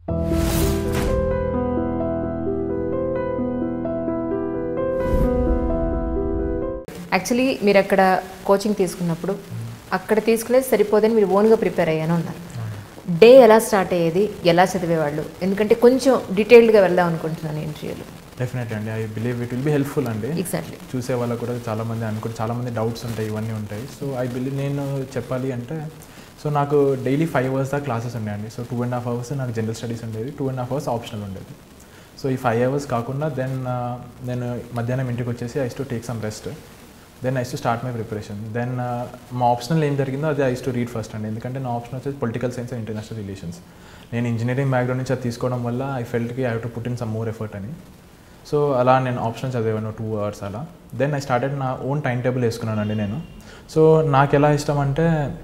Actually మీరు అక్కడ coaching తీసుకున్నప్పుడు అక్కడ తీసుకునేది సరిపోదని మీరు ఓన్గా ప్రిపేర్ అయ్యాను అన్నారు డే ఎలా స్టార్ట్ అయ్యేది ఎలా చదివేవాళ్ళు ఎందుకంటే కొంచెం డీటెయిల్డ్గా వెళ్దాం అనుకుంటున్నాను ఇంటర్వ్యూలో డెఫినెట్లీ అండి I believe it will be helpful అండి ఎగ్జాక్ట్లీ చూసే వాళ్ళకు కూడా చాలామంది అనుకుంటే చాలామంది డౌట్స్ ఉంటాయి ఇవన్నీ ఉంటాయి సో ఐ బిలీవ్ నేను చెప్పాలి అంటే సో నాకు డైలీ ఫైవ్ అవర్స్ దాకా క్లాసెస్ ఉండేయండి so two and half hours నాకు జనరల్ స్టడీస్ ఉండేది two and half hours optional ఉండేది సో ఈ ఫైవ్ అవర్స్ కాకుండా దెన్ నేను మధ్యాహ్నం ఇంటికి వచ్చేసి I used to take some rest then I used to start my preparation then మా ఆప్షనల్ ఏం జరిగిందో అది ఐస్ టు రీడ్ ఫస్ట్ అండి ఎందుకంటే నా ఆప్షన్ వచ్చేసి political science and international relations నేను ఇంజనీరింగ్ బ్యాక్గ్రౌండ్ నుంచి అది తీసుకోవడం వల్ల ఐ ఫెల్ట్కి I have to put in some more effort అని సో అలా నేను ఆప్షన్ చదివాను టూ అవర్స్ అలా దెన్ ఐ స్టార్టెడ్ నా ఓన్ టైం టేబుల్ వేసుకున్నానండి నేను సో నాకు ఎలా ఇష్టం అంటే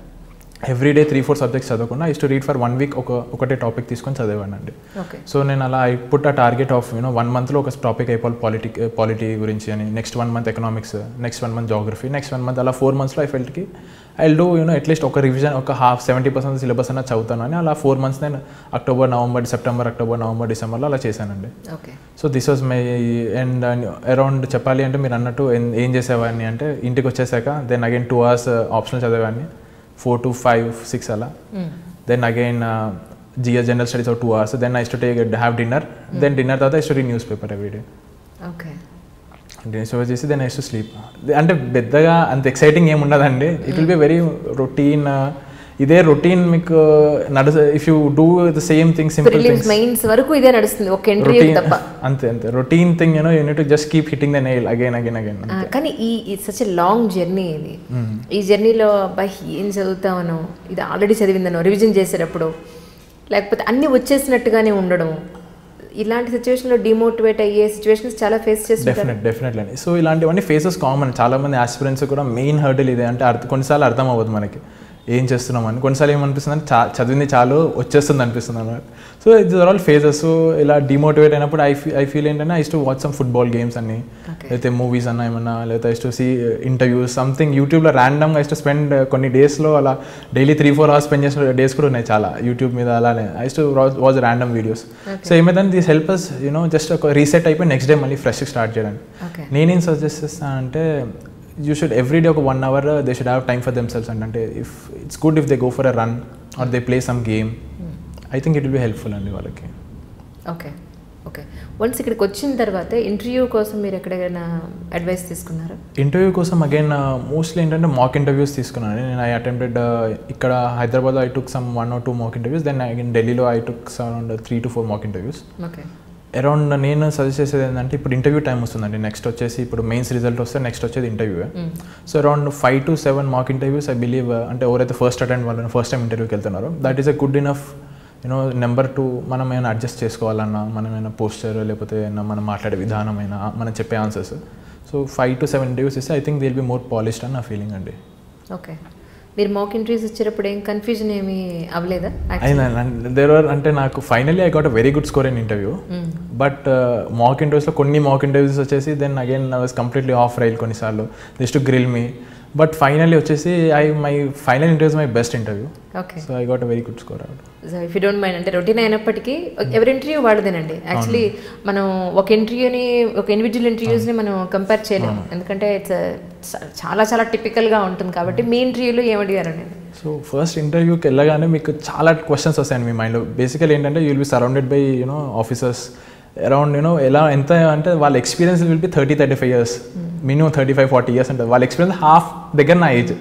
every day three four subjects చదవకుండా I used to read for one week ఒక ఒకటే టాపిక్ తీసుకొని చదివాను అండి ఓకే సో నేను అలా I put a target of you know one మంత్లో ఒక టాపిక్ అయిపోవాలి పాలిటిక్ పాలిటీ గురించి అని next one month economics next one month geography next one month అలా ఫోర్ మంత్స్లో ఐ ఫెల్ట్కి ఐ డూ యూనో అట్లీస్ట్ ఒక రివిజన్ ఒక హాఫ్ సెవెంటీ పర్సెంట్ సిలబస్ అన్న చదువుతాను అని అలా ఫోర్ మంత్స్ నేను October November September October November డిసెంబర్లో అలా చేశానండి okay so this was my and around చెప్పాలి అంటే మీరు అన్నట్టు ఏం- ఏం చేసేవాడిని అంటే ఇంటికి వచ్చేసాక then again two hours optional చదివేవాడిని ఫోర్ టు ఫైవ్ సిక్స్ అలా then again GS general studies two hours then I used to take have dinner then dinner తర్వాత I used to read newspaper every day okay newspaper చేసి then I used to sleep అంటే పెద్దగా అంత exciting ఏమి ఉండదండి it will be very routine ఇదే routine మీకు నడు if you do the same thing simple prelims things mains వరకు ఇదే నడుస్తుంది ఒక ఇంటర్వ్యూ రొటీన్ తప్ప అంతే అంతే routine thing you know you need just keep hitting the nail again again again ఆ, కానీ ఈ సచ్ ఎ లాంగ్ జర్నీ ఇది ఈ జర్నీలో అబ్బాయి ఏం చదువుతామనో ఇది ఆల్రెడీ చదివిందనో రివిజన్ చేసేటప్పుడు లేకపోతే అన్నీ వచ్చేసినట్టుగానే ఉండడం ఇలాంటి సిచ్యువేషన్లో డిమోటివేట్ అయ్యే సిచ్యువేషన్స్ చాలా ఫేస్ చేస్తుంటారు డెఫినెట్ డెఫినెట్లీ అండి సో ఇలాంటివన్నీ ఫేసెస్ కామన్ చాలా మంది ఆస్పిరెంట్స్ కూడా మెయిన్ హర్డిల్ ఇదే అంటే అర్థం కొన్నిసార్లు అర్థం అవ్వదు మనకి ఏం చేస్తున్నాం అని కొన్నిసార్లు ఏమనిపిస్తుంది అంటే చా చదివింది చాలు వచ్చేస్తుంది అనిపిస్తుంది అన్నమాట so it's are all phases so ఇలా డిమోటివేట్ అయినప్పుడు ఐ ఫీ ఐ ఫీల్ ఏంటంటే I used to watch some football games అన్ని Okay. లేకపోతే మూవీస్ అన్న ఏమన్నా లేకపోతే I used to see interviews something యూట్యూబ్లో ర్యాండమ్గా ఐస్ టు స్పెండ్ కొన్ని డేస్లో అలా daily three four hours spend చేసిన డేస్ కూడా ఉన్నాయి చాలా యూట్యూబ్ మీద అలానే I used to watch random videos so ఏమైందంటే these help us you know just ఒక రీసెట్ అయిపోయి నెక్స్ట్ డే మళ్ళీ ఫ్రెష్ స్టార్ట్ చేయడానికి ఓకే నేనేం సజెస్ట్ చేస్తాను అంటే యూ షుడ్ ఎవ్రీ డే ఒక one hour they should have time for themselves అంటే if it's good if they go for a run or they play some game I think it will be helpful అండి వాళ్ళకి okay okay once ఇక్కడికి వచ్చిన తర్వాత interview కోసం మీరు ఎక్కడైనా advice తీసుకున్నారా ఇంటర్వ్యూ కోసం అగైన్ మోస్ట్లీ ఏంటంటే మాక్ ఇంటర్వ్యూస్ తీసుకున్నాను నేను ఐ అటెంప్టెడ్ ఇక్కడ హైదరాబాద్లో I took some one or two mock interviews then again ఢిల్లీలో I took around three to four mock interviews okay around నేను సజెస్ట్ చేసేది ఏంటంటే ఇప్పుడు ఇంటర్వ్యూ టైం వస్తుందండి నెక్స్ట్ వచ్చేసి ఇప్పుడు మెయిన్స్ రిజల్ట్ వస్తే నెక్స్ట్ వచ్చేది interview so around five to seven mock interviews I believe అంటే ఎవరైతే ఫస్ట్ అటెండ్ వాళ్ళు ఫస్ట్ టైం ఇంటర్వ్యూకి వెళ్తున్నారో that is a good enough you know number two మనం ఏమైనా అడ్జస్ట్ చేసుకోవాలన్నా మనం ఏమైనా పోస్టర్ లేకపోతే ఏమైనా మనం మాట్లాడే విధానమైనా మనం చెప్పే answers so five to seven interviews ఇస్తే I think they'll be more polished అని నా ఫీలింగ్ అండి ఓకే మీరు మాక్ ఇంటర్వ్యూస్ వచ్చేటప్పుడు ఏం కన్ఫ్యూజన్ ఏమీ అవ్వలేదా అయినా దేర్ ఆర్ అంటే నాకు finally I got a very good score in interview but mock ఇంటర్వ్యూస్లో కొన్ని మాక్ ఇంటర్వ్యూస్ వచ్చేసి then again I was completely off rail కొన్నిసార్లు just grill me but finally వచ్చేసి I my final interviews my best interview okay so I got a very good score out so if you don't mind అంటే routine అయినప్పటికీ ఎవరి interview వాళ్ళదేనండి actually మనం ఒక ఇంటర్వ్యూని ఒక individual ఇంటర్వ్యూస్ని మనం compare చేయలేము ఎందుకంటే ఇట్స్ చాలా చాలా టిపికల్గా ఉంటుంది కాబట్టి మీ ఇంటర్వ్యూలో ఏమడిగారు నేను సో ఫస్ట్ ఇంటర్వ్యూకి వెళ్ళగానే మీకు చాలా క్వశ్చన్స్ వస్తాయండి మీ మైండ్లో బేసికల్ ఏంటంటే you will be surrounded by you know officers around you know ఎలా ఎంత అంటే వాళ్ళ experience will be thirty thirty five years minimum thirty five forty years ఉంటుంది వాళ్ళ ఎక్స్పీరియన్స్ హాఫ్ దగ్గర నా ఏజ్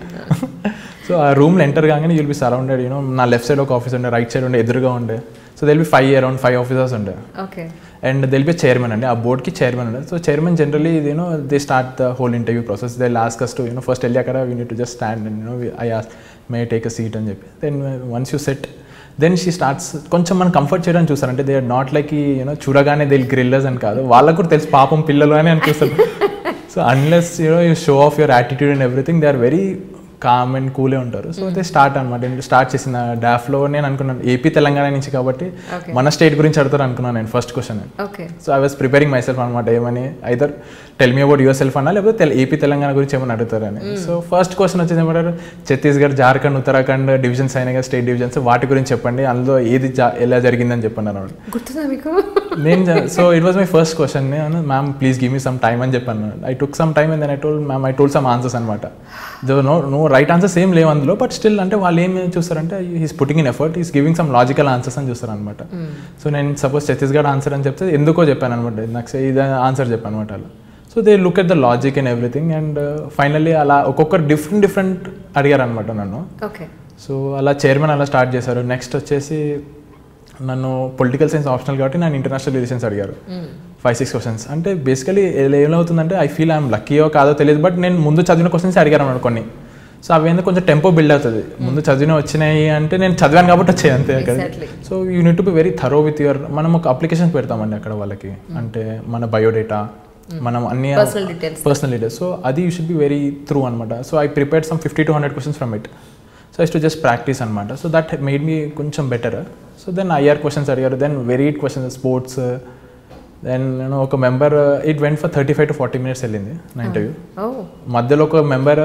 సో ఆ రూమ్లో ఎంటర్ కాగానే యూల్ బి సరౌండెడ్ యూనో నా లెఫ్ట్ సైడ్ ఒక ఆఫీస్ ఉండే రైట్ సైడ్ ఉండే ఎదురుగా ఉండే so they'll be five around five officers ఉండే okay and they'll be chairman అండి ఆ బోర్డ్కి చైర్మన్ ఉండే so chairman generally you know they start the whole interview process they last కస్ట్ యూనో ఫస్ట్ వెళ్ళి అక్కడ we need to just stand and you know I ask may take a seat అని చెప్పి then once you set then she starts కొంచెం మనం comfort చేయడానికి చూస్తారు అంటే they are not like you know చూడగానే దే గ్రిల్లర్స్ అని కాదు వాళ్ళకు కూడా తెలుసు పాపం పిల్లలు అని అనిపిస్తుంది so unless you know you show off your attitude and everything they are very calm and కూలే ఉంటారు సో అయితే స్టార్ట్ అనమాట స్టార్ట్ చేసిన డాఫ్లో నేను అనుకున్నాను ఏపీ తెలంగాణ నుంచి కాబట్టి Okay. మన స్టేట్ గురించి అడుగుతారు అనుకున్నాను నేను first question okay so I was preparing myself అనమాట ఏమని either tell me about yourself అన్నా లేకపోతే తెల- ఏపీ తెలంగాణ గురించి ఏమైనా అడుగుతారని సో ఫస్ట్ క్వశ్చన్ వచ్చేసి ఏమంటారు ఛత్తీస్గఢ్ జార్ఖండ్ ఉత్తరాఖండ్ డివిజన్స్ అయినా కదా స్టేట్ డివిజన్స్ వాటి గురించి చెప్పండి అందులో ఏది జా- ఎలా జరిగిందని చెప్పండి అన్నాడు గుర్తుందా మీకు నేను so it was my first question నేను ma'am please give me some time అని చెప్పాను I took some time and then I told ma'am I told some answers అనమాట నో నో రైట్ ఆన్సర్స్ ఏం లేవు అందులో బట్ స్టిల్ అంటే వాళ్ళు ఏం చూస్తారంటే he's putting in effort he's giving some logical answers అని చూస్తారు అనమాట సో నేను సపోజ్ ఛత్తీస్గఢ్ ఆన్సర్ అని చెప్తే ఎందుకో చెప్పాను అనమాట నాకు say ఇది ఆన్సర్ చెప్పాను అనమాట అలా so they look at the logic and everything and finally అలా ఒక్కొక్కరు డిఫరెంట్ డిఫరెంట్ అడిగారు అనమాట నన్ను ఓకే సో అలా చైర్మన్ అలా స్టార్ట్ చేశారు నెక్స్ట్ వచ్చేసి నన్ను పొలిటికల్ సైన్స్ ఆప్షనల్ కాబట్టి నన్ను ఇంటర్నేషనల్ రిలేషన్స్ అడిగారు ఫైవ్ సిక్స్ క్వశ్చన్స్ అంటే బేసికలీ ఏమవుతుందంటే ఐ ఫీల్ ఐఎమ్ లక్కీయో కాదో తెలియదు బట్ నేను ముందు చదివిన క్వశ్చన్స్ అడిగారు అన్నమాట కొన్ని సో అవి ఏందో కొంచెం టెంపో బిల్డ్ అవుతుంది ముందు చదివిన వచ్చినాయి అంటే నేను చదివాను కాబట్టి వచ్చాయి అంతే అక్కడ Exactly. So you need to be very thorough with your మనం ఒక అప్లికేషన్ పెడతామండి అక్కడ వాళ్ళకి అంటే మన బయోడేటా మనం అన్ని Personal details. Personal details so అది you should be very thorough అనమాట so I prepared some fifty to hundred questions from it so I used to just practice అనమాట సో దట్ మేడ్ మీ కొంచెం better so then IR questions అడిగారు then very questions sports then నేను ఒక member it went for thirty five to forty minutes వెళ్ళింది నా interview ఓ మధ్యలో ఒక member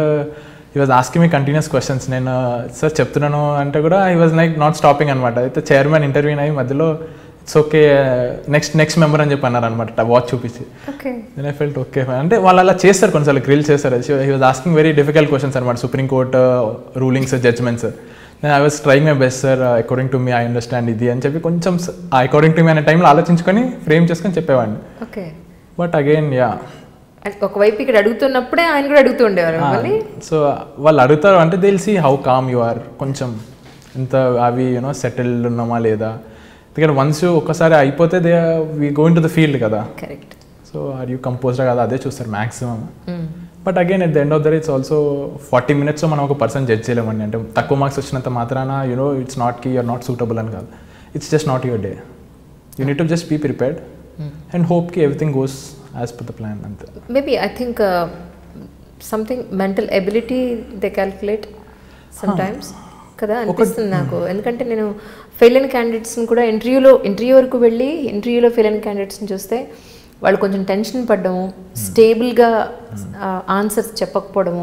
he was asking me continuous questions నేను సార్ చెప్తున్నాను అంటే కూడా I was like not stopping అనమాట అయితే చైర్మన్ ఇంటర్వ్యూ అయ్యి మధ్యలో it's okay next next member అని చెప్పి అన్నారు అనమాట వాచ్ చూపించి okay then I felt okay అంటే వాళ్ళు అలా చేస్తారు కొన్నిసార్లు గ్రిల్ చేస్తారు he was asking very difficult questions అనమాట సుప్రీం కోర్ట్ రూలింగ్స్ జడ్జ్మెంట్స్ నేను I was try my best sir according to me I understand ఇది అని చెప్పి కొంచెం అకార్డింగ్ టు మీ అనే టైంలో ఆలోచించుకొని ఫ్రేమ్ చేసుకొని చెప్పేవాడిని ఓకే బట్ అగైన్ యా ఒకవైపు ఇక్కడ అడుగుతున్నప్పుడే ఆయన కూడా అడుగుతూ ఉండేవారు మిమ్మల్ని సో వాళ్ళు అడుగుతారు అంటే they'll see how calm you are కొంచెం ఇంత అవి యూనో సెటిల్డ్ ఉన్నామా లేదా ఎందుకంటే వన్స్ ఒక్కసారి అయిపోతే they we going to the field కదా correct so are you composed కదా అదే చూస్తారు maximum but again at the end of the it's also forty మినిట్స్లో మనం ఒక పర్సన్ జడ్జ్ చేయలేమండి అంటే తక్కువ మార్క్స్ వచ్చినంత మాత్రాన యూనో ఇట్స్ నాట్ కి యూఆర్ నాట్ సూటబుల్ అని కాదు it's just not your day you need to just be prepared and hope కి everything goes as per the plan అంతే maybe I think something mental ability they calculate some times కదా అనిపిస్తుంది నాకు ఎందుకంటే నేను fail అయిన క్యాండిడేట్స్ని కూడా ఇంటర్వ్యూలో ఇంటర్వ్యూ వరకు వెళ్ళి ఇంటర్వ్యూలో ఫెయిల్ అయిన క్యాండిడేట్స్ని చూస్తే వాళ్ళు కొంచెం టెన్షన్ పడ్డము స్టేబుల్గా ఆన్సర్స్ చెప్పకపోవడము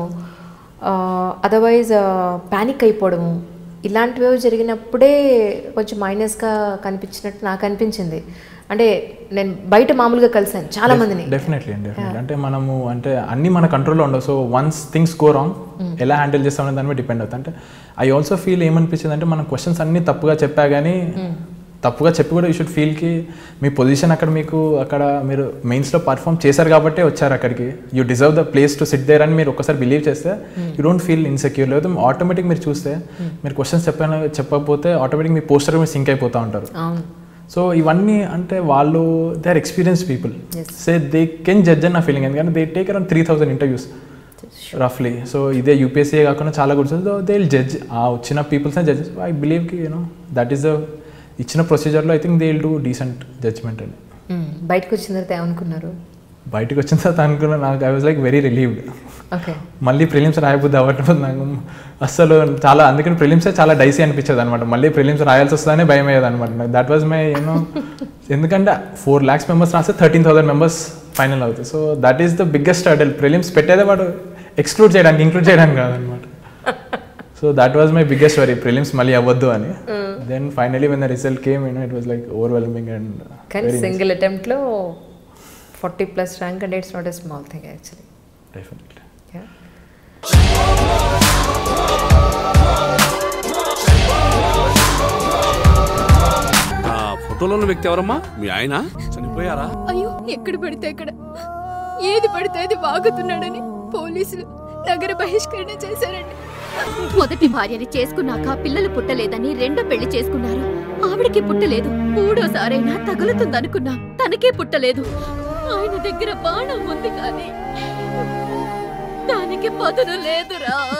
అదర్వైజ్ ప్యానిక్ అయిపోవడము ఇలాంటివి జరిగినప్పుడే కొంచెం మైనస్గా కనిపించినట్టు నాకు అనిపించింది అంటే నేను బయట మామూలుగా కలిసాను చాలా మందిని డెఫినెట్లీ అండి డెఫినెట్లీ అంటే మనము అంటే అన్ని మన కంట్రోల్లో ఉండవు so once things go wrong ఎలా హ్యాండిల్ చేస్తామనే దాని మీద డిపెండ్ అవుతుంది అంటే ఐ ఆల్సో ఫీల్ ఏమనిపించింది అంటే మనం క్వశ్చన్స్ అన్ని తప్పుగా చెప్పా కానీ తప్పుగా చెప్పి కూడా యూ షుడ్ ఫీల్కి మీ పొజిషన్ అక్కడ మీకు అక్కడ మీరు మెయిన్స్లో పర్ఫామ్ చేశారు కాబట్టే వచ్చారు అక్కడికి you deserve the place to sit there అని మీరు ఒకసారి బిలీవ్ చేస్తే యూ డోంట్ ఫీల్ ఇన్సెక్యూర్ లేదు ఆటోమేటిక్ మీరు చూస్తే మీరు క్వశ్చన్స్ చెప్పాను చెప్పకపోతే ఆటోమేటిక్ మీ పోస్టర్ మీరు సింక్ అయిపోతూ ఉంటారు అవును సో ఇవన్నీ అంటే వాళ్ళు they are experience people Yes. Say they can judge అని నా ఫీలింగ్ ఎందుకంటే they take around three thousand interviews రఫ్లీ సో ఇదే యూపీఎస్సీ కాకుండా చాలా గురించి సో దే విల్ జడ్జ్ ఆ వచ్చిన పీపుల్స్ జడ్జ్ ఐ బిలీవ్ కి యూనో దట్ ఈస్ ద ఇచ్చిన ప్రొసీజర్లో I think they will do decent judgement అండి మ్మ్. బయటకు వచ్చిన తర్వాత ఏమనుకున్నారు బయటకు వచ్చిన తర్వాత అనుకున్నా నాకు I was like very relieved okay మళ్ళీ ప్రిలిమ్స్ రాయబుద్ది అవ్వట్లేదు నాకు అస్సలు చాలా అందుకని ప్రిలిమ్సే చాలా డైసీ అనిపించేది అనమాట మళ్ళీ ప్రిలిమ్స్ రాయాల్సి వస్తుందనే భయం అయ్యేది అనమాట దట్ వాజ్ మై యూనో ఎందుకంటే ఫోర్ ల్యాక్స్ మెంబర్స్ రాస్తే థర్టీన్ థౌసండ్ మెంబర్స్ ఫైనల్ అవుతుంది so that is the biggest hurdle prelims పెట్టేదే వాడు ఎక్స్క్లూడ్ చేయడానికి ఇంక్లూడ్ చేయడానికి కాదనమాట so that was my biggest worry prelims మళ్ళీ అవ్వద్దు అని then finally when the result came you know it was like overwhelming and కానీ సింగిల్ అటెంప్ట్లో ఫార్టీ ప్లస్ ర్యాంక్ అంటే it's not a small thing actually definitely ఆ ఫోటోలో ఉన్న వ్యక్తి ఎవరమ్మా మీ ఆయన చనిపోయారా అయ్యో ఎక్కడ పడితే అక్కడ ఏది పడితే అది వాగుతున్నాడని పోలీసులు నగర బహిష్కరణ చేశారండి మొదటి భార్యని చేసుకున్నాక పిల్లలు పుట్టలేదని రెండో పెళ్లి చేసుకున్నారు ఆవిడకి పుట్టలేదు మూడోసారైనా తగులుతుందనుకున్నాం తనకే పుట్టలేదు ఆయన దగ్గర బాణం ఉంది కానీ దానికి పదును లేదురా